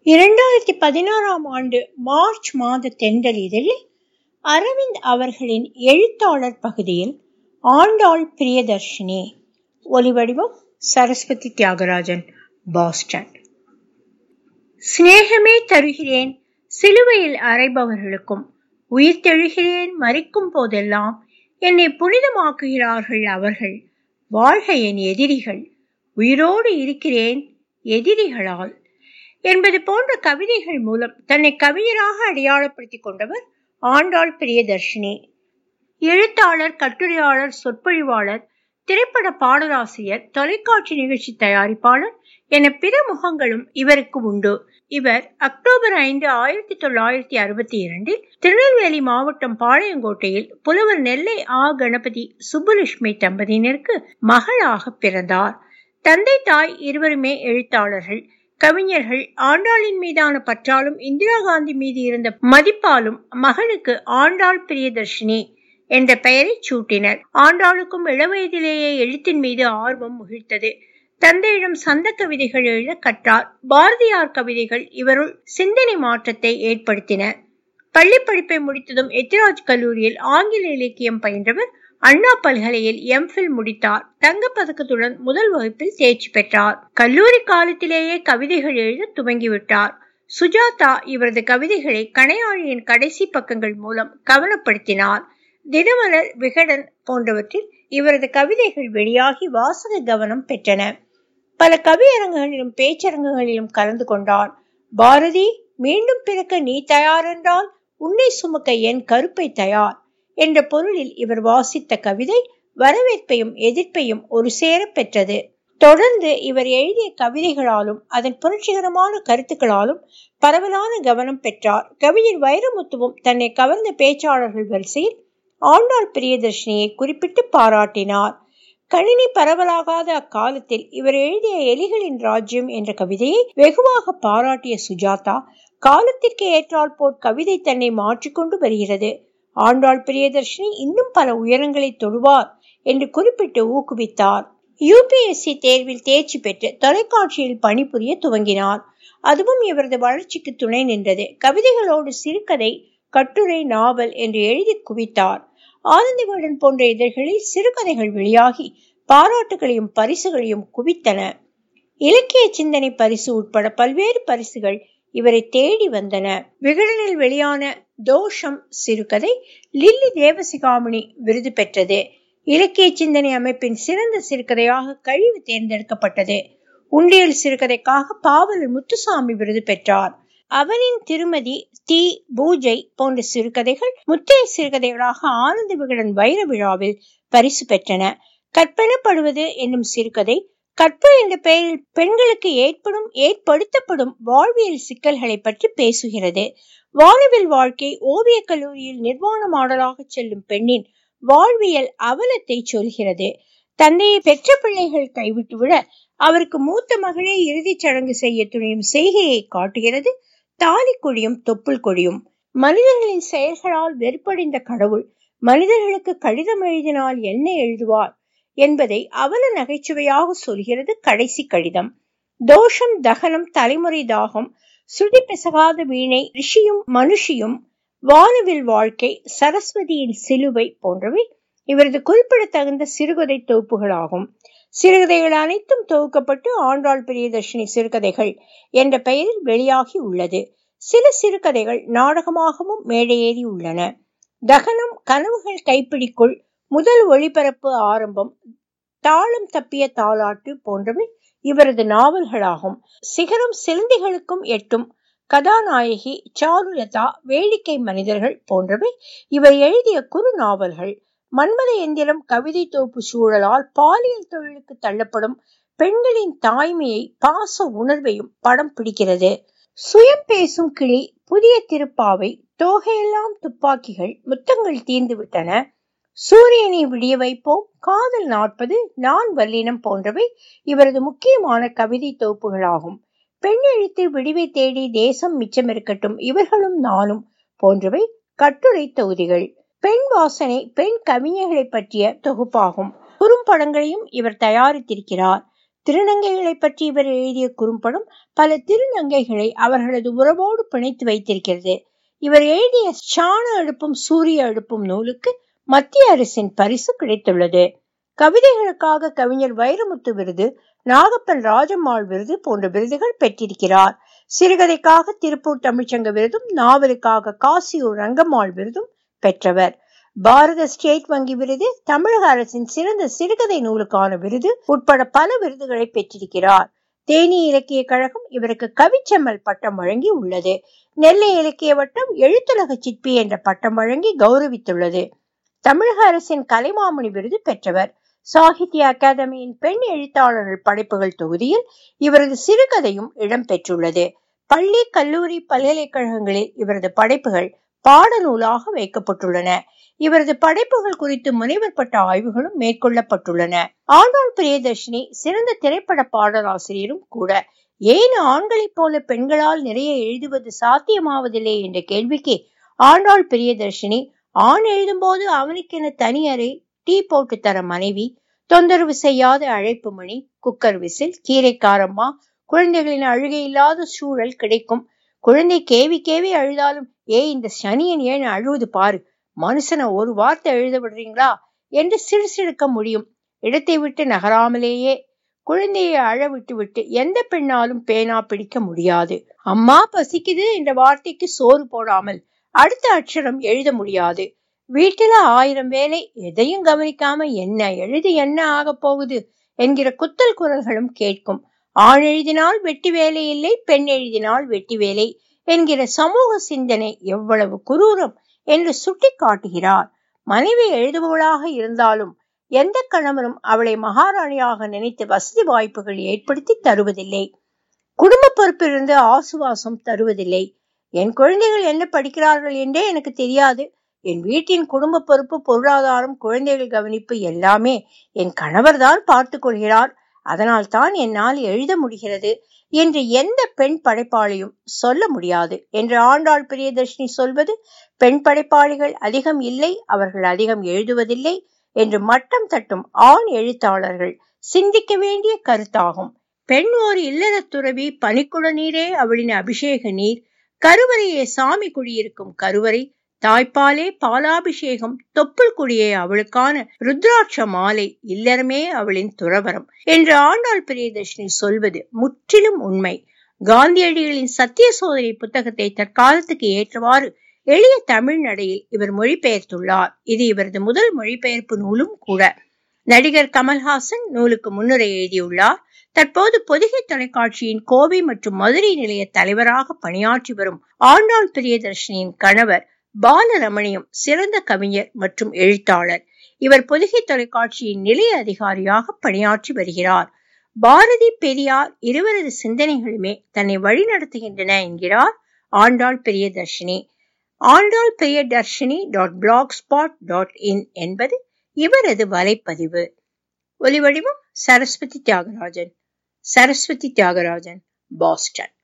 இரண்டாயிரத்தி பதினாறாம் ஆண்டு மார்ச் மாத தென்றல் இதழில் அரவிந்த் அவர்களின் எழுத்தாளர் பகுதியில் ஆண்டாள் பிரியதர்ஷினி ஒலிவடிவம் சரஸ்வதி தியாகராஜன் பாஸ்டன் சிநேகமே தருகிறேன் சிலுவையில் அறைபவர்களுக்கும் உயிர் தெழுகிறேன் மறிக்கும் போதெல்லாம் என்னை புனிதமாக்குகிறார்கள் அவர்கள் வாழ்க என் எதிரிகள் உயிரோடு இருக்கிறேன் எதிரிகளால் என்பது போன்ற கவிதைகள் மூலம் தன்னை கவிஞராக அடையாளப்படுத்திக் கொண்டவர் ஆண்டாள் பிரியதர்ஷினி எழுத்தாளர் கட்டுரையாளர் சொற்பொழிவாளர் திரைப்பட பாடலாசிரியர் தொலைக்காட்சி நிகழ்ச்சி தயாரிப்பாளர் என பிற முகங்களும் இவருக்கு உண்டு இவர் அக்டோபர் ஐந்து ஆயிரத்தி தொள்ளாயிரத்தி அறுபத்தி இரண்டில் திருநெல்வேலி மாவட்டம் பாளையங்கோட்டையில் புலவர் நெல்லை ஆ கணபதி சுப்புலட்சுமி தம்பதியினருக்கு மகளாக பிறந்தார் தந்தை தாய் இருவருமே எழுத்தாளர்கள் கவிஞர்கள் ஆண்டாளின் மீதான பற்றாலும் இந்திரா காந்தி மீது இருந்த மதிப்பாலும் மகனுக்கு ஆண்டாள் பிரியதர்ஷினி என்ற பெயரை சூட்டினர் ஆண்டாளுக்கும் இளவயதிலேயே எழுத்தின் மீது ஆர்வம் முகிழ்த்தது தந்தையிடம் சந்த கவிதைகள் எழுத கற்றார் பாரதியார் கவிதைகள் இவருள் சிந்தனை மாற்றத்தை ஏற்படுத்தின பள்ளி படிப்பை முடித்ததும் எத்திராஜ் கல்லூரியில் ஆங்கில இலக்கியம் பயின்றவர் அண்ணா பல்கலையில் எம்ஃபில் முடித்தார் தங்கப்பதக்கத்துடன் முதல் வகுப்பில் தேர்ச்சி பெற்றார் கல்லூரி காலத்திலேயே கவிதைகள் எழுத துவங்கிவிட்டார் சுஜாதா இவரது கவிதைகளை கணையாழியின் கடைசி பக்கங்கள் மூலம் கவனப்படுத்தினார் தினமலர் விகடன் போன்றவற்றில் இவரது கவிதைகள் வெளியாகி வாசக கவனம் பெற்றன பல கவியரங்குகளிலும் பேச்சரங்குகளிலும் கலந்து கொண்டார் பாரதி மீண்டும் பிறக்க நீ தயாரென்றால் உன்னை சுமக்க என் கருப்பை தயார் என்ற பொருளில் இவர் வாசித்த கவிதை வரவேற்பையும் எதிர்ப்பையும் ஒரு சேர பெற்றது தொடர்ந்து இவர் எழுதிய கவிதைகளாலும் அதன் புரட்சிகரமான கருத்துக்களாலும் பரவலான கவனம் பெற்றார் கவிஞர் வைரமுத்துவும் தன்னை கவர்ந்த பேச்சாளர்கள் வரிசையில் ஆண்டாள் பிரியதர்ஷினியை குறிப்பிட்டு பாராட்டினார் கணினி பரவலாகாத அக்காலத்தில் இவர் எழுதிய எலிகளின் ராஜ்யம் என்ற கவிதையை வெகுவாக பாராட்டிய சுஜாதா காலத்திற்கு ஏற்றால் போல் கவிதை தன்னை மாற்றிக்கொண்டு வருகிறது ஆண்டாள் பிரியதர்ஷினி இன்னும் பல உயரங்களை தொடுவார் என்று குறிப்பிட்டு ஊக்குவித்தார் யூபிஎஸ்சி தேர்வில் தேர்ச்சி பெற்று தொலைக்காட்சியில் பணிபுரிய துவங்கினார் அதுவும் இவரது வளர்ச்சிக்கு துணை நின்றது கவிதைகளோடு சிறுகதை கட்டுரை நாவல் என்று எழுதி குவித்தார் ஆனந்திவுடன் போன்ற இதழ்களில் சிறுகதைகள் வெளியாகி பாராட்டுகளையும் பரிசுகளையும் குவித்தன இலக்கிய சிந்தனை பரிசு உட்பட பல்வேறு பரிசுகள் இவரை தேடி வந்தன விகடனில் வெளியான தோஷம் சிறுகதை லில்லி தேவசிகாமணி விருது பெற்றது இலக்கிய சிந்தனை அமைப்பின் சிறந்த சிறுகதையாக கழிவு தேர்ந்தெடுக்கப்பட்டது உண்டியல் சிறுகதைக்காக பாவலர் முத்துசாமி விருது பெற்றார் அவனின் திருமதி தி பூஜை போன்ற சிறுகதைகள் முத்திரை சிறுகதைகளாக ஆனந்த விகடன் வைர விழாவில் பரிசு பெற்றன கற்பனப்படுவது என்னும் சிறுகதை கற்பு என்ற பெயரில் பெண்களுக்கு ஏற்படும் ஏற்படுத்தப்படும் வாழ்வியல் சிக்கல்களை பற்றி பேசுகிறது வானவில் வாழ்க்கை ஓவிய கல்லூரியில் நிர்வாண மாடலாக செல்லும் பெண்ணின் வாழ்வியல் அவலத்தை சொல்கிறது தந்தையை பெற்ற பிள்ளைகள் கைவிட்டுவிட அவருக்கு மூத்த மகளே இறுதிச் சடங்கு செய்ய துணியும் செய்கையை காட்டுகிறது தாலி கொடியும் தொப்புள் கொடியும் மனிதர்களின் செயல்களால் வெறுப்படைந்த கடவுள் மனிதர்களுக்கு கடிதம் எழுதினால் என்ன எழுதுவார் என்பதை அவல நகைச்சுவையாக சொல்கிறது கடைசி கடிதம் தோஷம் தகனம் தலைமுறை தாகம் சுடி பிசகாத வீணை ரிஷியும் மனுஷியும் வானவில் வாழ்க்கை சரஸ்வதியின் சிலுவை போன்றவை இவரது குறிப்பிடத்தகுந்த சிறுகதை தொகுப்புகளாகும் சிறுகதைகள் அனைத்தும் தொகுக்கப்பட்டு ஆண்டாள் பிரியதர்ஷினி சிறுகதைகள் என்ற பெயரில் வெளியாகி உள்ளது சில சிறுகதைகள் நாடகமாகவும் மேடையேறி உள்ளன தகனம் கனவுகள் கைப்பிடிக்குள் முதல் ஒளிபரப்பு ஆரம்பம் தாளம் தப்பிய தாளாட்டு போன்றவை இவரது நாவல்களாகும் சிகரம் சிலந்திகளுக்கும் எட்டும் கதாநாயகி சாருலதா வேடிக்கை மனிதர்கள் போன்றவை இவர் எழுதிய குறு நாவல்கள் மன்மத எந்திரம் கவிதை தொகுப்பு சூழலால் பாலியல் தொழிலுக்கு தள்ளப்படும் பெண்களின் தாய்மையை பாச உணர்வையும் படம் பிடிக்கிறது சுயம் பேசும் கிளி புதிய திருப்பாவை தோகையெல்லாம் துப்பாக்கிகள் முத்தங்கள் தீர்ந்து விட்டன சூரியனை விடிய வைப்போம் காதல் நாற்பது நான் வல்லினம் போன்றவை இவரது முக்கியமான கவிதை தொகுப்புகளாகும் பெண் எழுத்து விடிவை தேடி தேசம் மிச்சம் இருக்கட்டும் இவர்களும் நானும் போன்றவை கட்டுரை தொகுதிகள் பெண் வாசனை பெண் கவிஞர்களை பற்றிய தொகுப்பாகும் குறும்படங்களையும் இவர் தயாரித்திருக்கிறார் திருநங்கைகளை பற்றி இவர் எழுதிய குறும்படம் பல திருநங்கைகளை அவர்களது உறவோடு பிணைத்து வைத்திருக்கிறது இவர் எழுதிய சாண அடுப்பும் சூரிய அடுப்பும் நூலுக்கு மத்திய அரசின் பரிசு கிடைத்துள்ளது கவிதைகளுக்காக கவிஞர் வைரமுத்து விருது நாகப்பன் ராஜம்மாள் விருது போன்ற விருதுகள் பெற்றிருக்கிறார் சிறுகதைக்காக திருப்பூர் தமிழ்ச்சங்க விருதும் நாவலுக்காக காசியூர் ரங்கம்மாள் விருதும் பெற்றவர் பாரத ஸ்டேட் வங்கி விருது தமிழக அரசின் சிறந்த சிறுகதை நூலுக்கான விருது உட்பட பல விருதுகளை பெற்றிருக்கிறார் தேனி இலக்கிய கழகம் இவருக்கு கவிச்செம்மல் பட்டம் வழங்கி உள்ளது நெல்லை இலக்கிய வட்டம் எழுத்துலக சிற்பி என்ற பட்டம் வழங்கி கௌரவித்துள்ளது தமிழக அரசின் கலைமாமணி விருது பெற்றவர் சாகித்ய அகாதமியின் பெண் எழுத்தாளர்கள் படைப்புகள் தொகுதியில் இவரது சிறுகதையும் இடம்பெற்றுள்ளது பள்ளி கல்லூரி பல்கலைக்கழகங்களில் இவரது படைப்புகள் பாடநூலாக வைக்கப்பட்டுள்ளன இவரது படைப்புகள் குறித்து முனைவர் பட்ட ஆய்வுகளும் மேற்கொள்ளப்பட்டுள்ளன ஆண்டாள் பிரியதர்ஷினி சிறந்த திரைப்பட பாடலாசிரியரும் கூட ஏன் ஆண்களைப் போல பெண்களால் நிறைய எழுதுவது சாத்தியமாவதில்லை என்ற கேள்விக்கு ஆண்டாள் பிரியதர்ஷினி ஆண் எழுதும்போது அவனுக்கென தனி அறை டீ போட்டு தர மனைவி தொந்தரவு செய்யாத அழைப்பு மணி குக்கர் விசில் கீரைக்காரம்மா குழந்தைகளின் அழுகை இல்லாத சூழல் கிடைக்கும் குழந்தை கேவி கேவி அழுதாலும் ஏ இந்த சனியன் ஏன் அழுவது பாரு மனுஷனை ஒரு வார்த்தை எழுத விடுறீங்களா என்று சிடுசிடுக்க முடியும் இடத்தை விட்டு நகராமலேயே குழந்தையை அழ விட்டு விட்டு எந்த பெண்ணாலும் பேனா பிடிக்க முடியாது அம்மா பசிக்குது என்ற வார்த்தைக்கு சோறு போடாமல் அடுத்த அக்ஷரம் எழுத முடியாது வீட்டுல ஆயிரம் வேலை எதையும் கவனிக்காம என்ன எழுதி என்ன ஆக போகுது என்கிற குத்தல் குரல்களும் கேட்கும் ஆண் எழுதினால் வெட்டி வேலை இல்லை பெண் எழுதினால் வெட்டி வேலை என்கிற சமூக சிந்தனை எவ்வளவு குரூரம் என்று சுட்டி காட்டுகிறார் மனைவி எழுதுபவளாக இருந்தாலும் எந்த கணவரும் அவளை மகாராணியாக நினைத்து வசதி வாய்ப்புகள் ஏற்படுத்தி தருவதில்லை குடும்ப பொறுப்பிலிருந்து ஆசுவாசம் தருவதில்லை என் குழந்தைகள் என்ன படிக்கிறார்கள் என்றே எனக்கு தெரியாது என் வீட்டின் குடும்ப பொறுப்பு பொருளாதாரம் குழந்தைகள் கவனிப்பு எல்லாமே என் கணவர் தான் பார்த்து கொள்கிறார் அதனால் தான் என்னால் எழுத முடிகிறது என்று எந்த பெண் படைப்பாளியும் சொல்ல முடியாது என்று ஆண்டாள் பிரியதர்ஷினி சொல்வது பெண் படைப்பாளிகள் அதிகம் இல்லை அவர்கள் அதிகம் எழுதுவதில்லை என்று மட்டம் தட்டும் ஆண் எழுத்தாளர்கள் சிந்திக்க வேண்டிய கருத்தாகும் பெண் ஓர் இல்லற துறவி பனிக்குட நீரே அவளின் அபிஷேக நீர் கருவறையே சாமி குடியிருக்கும் கருவறை தாய்ப்பாலே பாலாபிஷேகம் தொப்புள் குடியே அவளுக்கான ருத்ராட்ச மாலை இல்லறமே அவளின் துறவரம் என்று ஆண்டாள் பிரியதர்ஷினி சொல்வது முற்றிலும் உண்மை காந்தியடிகளின் சத்திய சோதனை புத்தகத்தை தற்காலத்துக்கு ஏற்றவாறு எளிய தமிழ் நடையில் இவர் மொழிபெயர்த்துள்ளார் இது இவரது முதல் மொழிபெயர்ப்பு நூலும் கூட நடிகர் கமல்ஹாசன் நூலுக்கு முன்னுரை எழுதியுள்ளார் தற்போது பொதிகை தொலைக்காட்சியின் கோவை மற்றும் மதுரை நிலைய தலைவராக பணியாற்றி வரும் ஆண்டாள் பிரியதர்ஷினியின் கணவர் பாலரமணியம் சிறந்த கவிஞர் மற்றும் எழுத்தாளர் இவர் பொதிகை தொலைக்காட்சியின் நிலைய அதிகாரியாக பணியாற்றி வருகிறார் பாரதி பெரியார் இருவரது சிந்தனைகளுமே தன்னை வழிநடத்துகின்றன என்கிறார் Andal Priyadarshini Andal Priyadarshini dot blog spot dot in என்பது இவரது வலைப்பதிவு ஒலிவடிவம் சரஸ்வதி தியாகராஜன் சரஸ்வதி தியாகராஜன் பாஸ்டன்